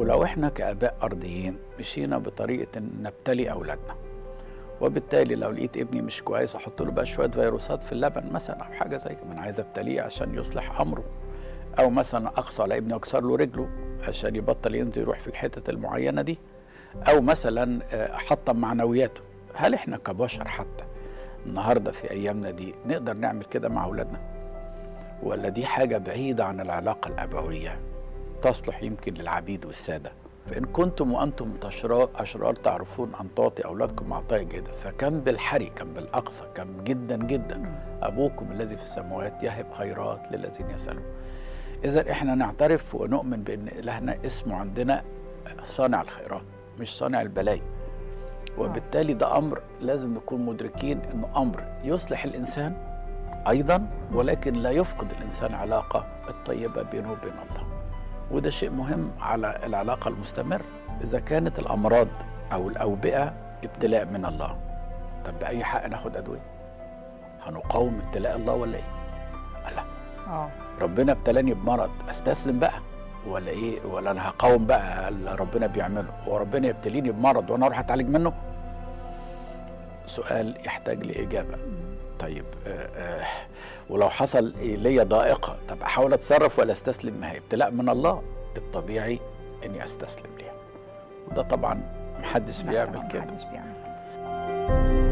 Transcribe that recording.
ولو احنا كاباء ارضيين مشينا بطريقه ان نبتلي اولادنا وبالتالي لو لقيت ابني مش كويس احط له بقى شويه فيروسات في اللبن مثلا او حاجه زي كده انا عايز ابتليه عشان يصلح امره او مثلا اقسو على ابني واكسر له رجله عشان يبطل ينزل يروح في الحتت المعينه دي او مثلا احطم معنوياته هل احنا كبشر حتى النهارده في ايامنا دي نقدر نعمل كده مع اولادنا ولا دي حاجه بعيده عن العلاقه الابويه تصلح يمكن للعبيد والساده فإن كنتم وأنتم أشرار تعرفون أن تعطي أولادكم عطايا جيدة فكم بالحري كم بالأقصى كم جدا جدا أبوكم الذي في السماوات يهب خيرات للذين يسألون إذا إحنا نعترف ونؤمن بأن إلهنا اسمه عندنا صانع الخيرات مش صانع البلايا وبالتالي ده أمر لازم نكون مدركين أنه أمر يصلح الإنسان أيضا ولكن لا يفقد الإنسان علاقة الطيبة بينه وبين الله وده شيء مهم على العلاقة المستمرة إذا كانت الأمراض أو الأوبئة ابتلاء من الله طب بأي حق ناخد أدوية هنقاوم ابتلاء الله ولا إيه لا اه ربنا ابتلاني بمرض استسلم بقى ولا ايه ولا انا هقاوم بقى اللي ربنا بيعمله هو ربنا يبتليني بمرض وانا اروح اتعالج منه سؤال يحتاج لاجابه طيب آه آه ولو حصل ليا ضائقه طب احاول اتصرف ولا استسلم ما هي ابتلاء من الله الطبيعي اني استسلم ليها وده طبعا محدش لا بيعمل طبعاً كده محدش بيعمل كده